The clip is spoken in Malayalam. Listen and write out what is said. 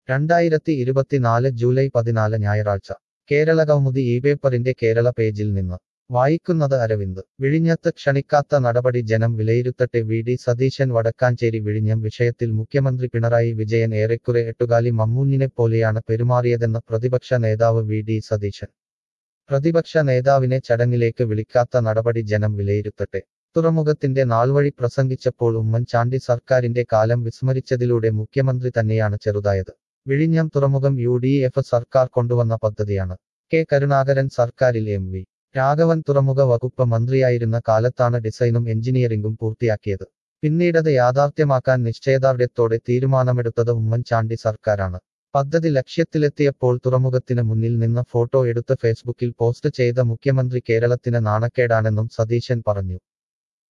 രണ്ടായിരത്തി ഇരുപത്തിനാല് ജൂലൈ പതിനാല് ഞായറാഴ്ച കേരള കൗമുദി ഈ പേപ്പറിന്റെ കേരള പേജിൽ നിന്ന് വായിക്കുന്നത് അരവിന്ദ് വിഴിഞ്ഞത്ത് ക്ഷണിക്കാത്ത നടപടി ജനം വിലയിരുത്തട്ടെ വി ഡി സതീശൻ വടക്കാഞ്ചേരി വിഴിഞ്ഞം വിഷയത്തിൽ മുഖ്യമന്ത്രി പിണറായി വിജയൻ ഏറെക്കുറെ എട്ടുകാലി മമ്മൂഞ്ഞിനെ പോലെയാണ് പെരുമാറിയതെന്ന് പ്രതിപക്ഷ നേതാവ് വി ഡി സതീശൻ പ്രതിപക്ഷ നേതാവിനെ ചടങ്ങിലേക്ക് വിളിക്കാത്ത നടപടി ജനം വിലയിരുത്തട്ടെ തുറമുഖത്തിന്റെ നാൾവഴി പ്രസംഗിച്ചപ്പോൾ ഉമ്മൻചാണ്ടി സർക്കാരിന്റെ കാലം വിസ്മരിച്ചതിലൂടെ മുഖ്യമന്ത്രി തന്നെയാണ് ചെറുതായത് വിഴിഞ്ഞം തുറമുഖം യു ഡി എഫ് സർക്കാർ കൊണ്ടുവന്ന പദ്ധതിയാണ് കെ കരുണാകരൻ സർക്കാരിൽ എം വി രാഘവൻ തുറമുഖ വകുപ്പ് മന്ത്രിയായിരുന്ന കാലത്താണ് ഡിസൈനും എഞ്ചിനീയറിംഗും പൂർത്തിയാക്കിയത് പിന്നീടത് യാഥാർത്ഥ്യമാക്കാൻ നിശ്ചയദാർഢ്യത്തോടെ തീരുമാനമെടുത്തത് ഉമ്മൻചാണ്ടി സർക്കാരാണ് പദ്ധതി ലക്ഷ്യത്തിലെത്തിയപ്പോൾ തുറമുഖത്തിന് മുന്നിൽ നിന്ന് ഫോട്ടോ എടുത്ത് ഫേസ്ബുക്കിൽ പോസ്റ്റ് ചെയ്ത മുഖ്യമന്ത്രി കേരളത്തിന് നാണക്കേടാണെന്നും സതീശൻ പറഞ്ഞു